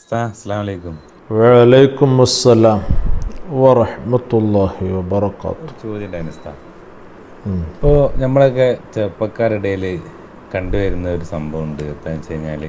അസ്സാം വലൈക്കും വലൈക്കും അസ്സലാം വറഹ്മത്തുള്ളാഹി വബറകാത്തു ചോദ്യം ഉണ്ടായിരുന്നു ഉസ്താ ഇപ്പോൾ നമ്മളൊക്കെ ചെറുപ്പക്കാരുടെ ഇടയിൽ കണ്ടുവരുന്ന ഒരു സംഭവം ഉണ്ട് എന്താണെന്ന് വെച്ച് കഴിഞ്ഞാൽ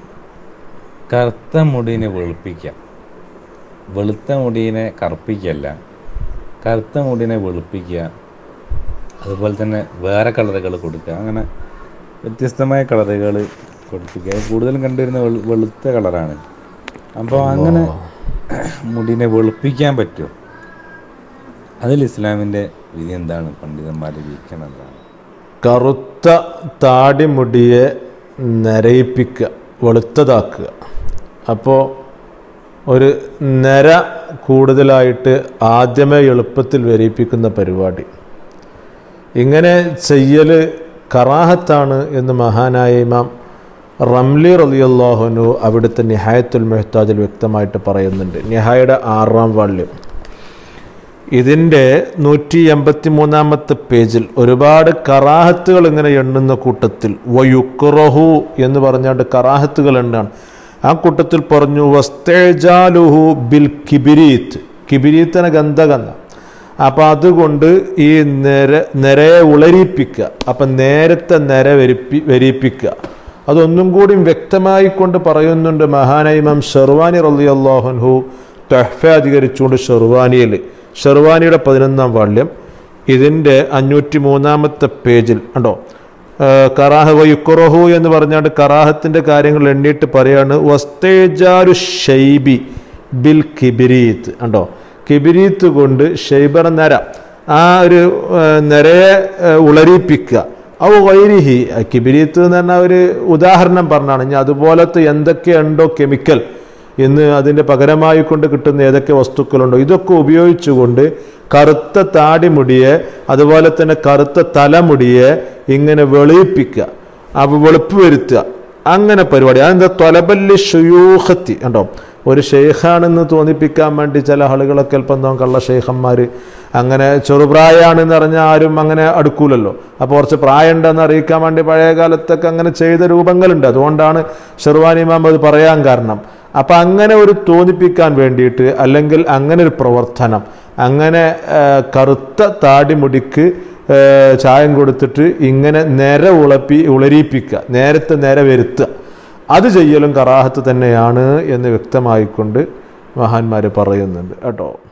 കറുത്ത മുടീനെ വെളുപ്പിക്കുക വെളുത്ത മുടീനെ കറുപ്പിക്കല്ല കറുത്ത മുടീനെ വെളുപ്പിക്കുക അതുപോലെ തന്നെ വേറെ കളറുകൾ കൊടുക്കുക അങ്ങനെ വ്യത്യസ്തമായ കളറുകൾ കൊടുപ്പിക്കുക കൂടുതലും കണ്ടുവരുന്ന വെളു- വെളുത്ത കളറാണ് അപ്പോൾ അങ്ങനെ മുടിനെ വെളുപ്പിക്കാൻ പറ്റുമോ അതിൽ ഇസ്ലാമിൻ്റെ വിധി എന്താണ് പണ്ഡിതന്മാർ വീക്ഷണം എന്താണ് കറുത്ത താടിമുടിയെ നരയിപ്പിക്കുക വെളുത്തതാക്കുക അപ്പോൾ ഒരു നര കൂടുതലായിട്ട് ആദ്യമേ എളുപ്പത്തിൽ വരിപ്പിക്കുന്ന പരിപാടി ഇങ്ങനെ ചെയ്യൽ കറാഹത്താണ് എന്ന് മഹാനായ ഇമാം റംലി റലിയല്ലാഹുനു അവിടുത്തെ നിഹായത്തുൽ മെഹ്താജിൽ വ്യക്തമായിട്ട് പറയുന്നുണ്ട് നിഹായുടെ ആറാം വാള്യം ഇതിൻ്റെ നൂറ്റി എൺപത്തി മൂന്നാമത്തെ പേജിൽ ഒരുപാട് കറാഹത്തുകൾ ഇങ്ങനെ എണ്ണുന്ന കൂട്ടത്തിൽ വയുക്കുറഹു എന്ന് പറഞ്ഞാണ്ട് കറാഹത്തുകൾ എണ്ണാണ് ആ കൂട്ടത്തിൽ പറഞ്ഞു വസ്തേജാലുഹു ബിൽ കിബിരീത്ത് കിബിരീത്തിനെ ഗന്ധകന്ന അപ്പം അതുകൊണ്ട് ഈ നിര നിരയെ ഉളരിപ്പിക്കുക അപ്പം നേരത്തെ നിര വരിപ്പി വരിപ്പിക്കുക അതൊന്നും കൂടി വ്യക്തമായി കൊണ്ട് പറയുന്നുണ്ട് മഹാനൈമം ഷെർവാനി റലിയല്ലാഹുൻഹു തെഹ്ഫ അധികരിച്ചുകൊണ്ട് ഷെർവാനിയിൽ ഷെർവാനിയുടെ പതിനൊന്നാം വാള്യം ഇതിൻ്റെ അഞ്ഞൂറ്റി മൂന്നാമത്തെ പേജിൽ ഉണ്ടോ കറാഹ് വയുക്കുറഹു എന്ന് പറഞ്ഞാണ്ട് കറാഹത്തിൻ്റെ കാര്യങ്ങൾ എണ്ണിയിട്ട് പറയാണ് വസ്തേജാരു ഷൈബി ബിൽ കിബിരീത്ത് ഉണ്ടോ കിബിരീത്ത് കൊണ്ട് ഷൈബർ നര ആ ഒരു ആ, നരയെ ആ, ഉളരിപ്പിക്കുക ഔ വൈരിഹി കിബിരീത്ത് എന്ന് പറഞ്ഞ ഒരു ഉദാഹരണം പറഞ്ഞാണ് ഇനി അതുപോലത്തെ എന്തൊക്കെയുണ്ടോ കെമിക്കൽ ഇന്ന് അതിൻ്റെ പകരമായി കൊണ്ട് കിട്ടുന്ന ഏതൊക്കെ വസ്തുക്കളുണ്ടോ ഇതൊക്കെ ഉപയോഗിച്ചുകൊണ്ട് കറുത്ത താടിമുടിയെ അതുപോലെ തന്നെ കറുത്ത തലമുടിയെ ഇങ്ങനെ വെളുപ്പിക്കുക അപ്പോൾ വെളുപ്പ് വരുത്തുക അങ്ങനെ പരിപാടി അതെന്താ തൊലബല്ലി ഷുയൂഹത്തി കണ്ടോ ഒരു ഷെയ്ഖാണെന്ന് തോന്നിപ്പിക്കാൻ വേണ്ടി ചില ആളുകളൊക്കെ അല്പം എന്തോ കള്ള ഷെയ്ഖന്മാർ അങ്ങനെ ചെറുപ്രായമാണെന്ന് പറഞ്ഞാൽ ആരും അങ്ങനെ അടുക്കൂലല്ലോ അപ്പോൾ കുറച്ച് പ്രായമുണ്ടെന്ന് അറിയിക്കാൻ വേണ്ടി പഴയ കാലത്തൊക്കെ അങ്ങനെ ചെയ്ത രൂപങ്ങളുണ്ട് അതുകൊണ്ടാണ് ഷെർവാനി ഇമാം അത് പറയാൻ കാരണം അപ്പം അങ്ങനെ ഒരു തോന്നിപ്പിക്കാൻ വേണ്ടിയിട്ട് അല്ലെങ്കിൽ അങ്ങനെ ഒരു പ്രവർത്തനം അങ്ങനെ ആ, കറുത്ത താടിമുടിക്ക് ആ, ചായം കൊടുത്തിട്ട് ഇങ്ങനെ നിര ഉളപ്പി ഉളരിപ്പിക്കുക നേരത്തെ നിര വരുത്തുക അത് ചെയ്യലും കറാഹത്ത് തന്നെയാണ് എന്ന് വ്യക്തമായിക്കൊണ്ട് മഹാന്മാർ പറയുന്നുണ്ട് കേട്ടോ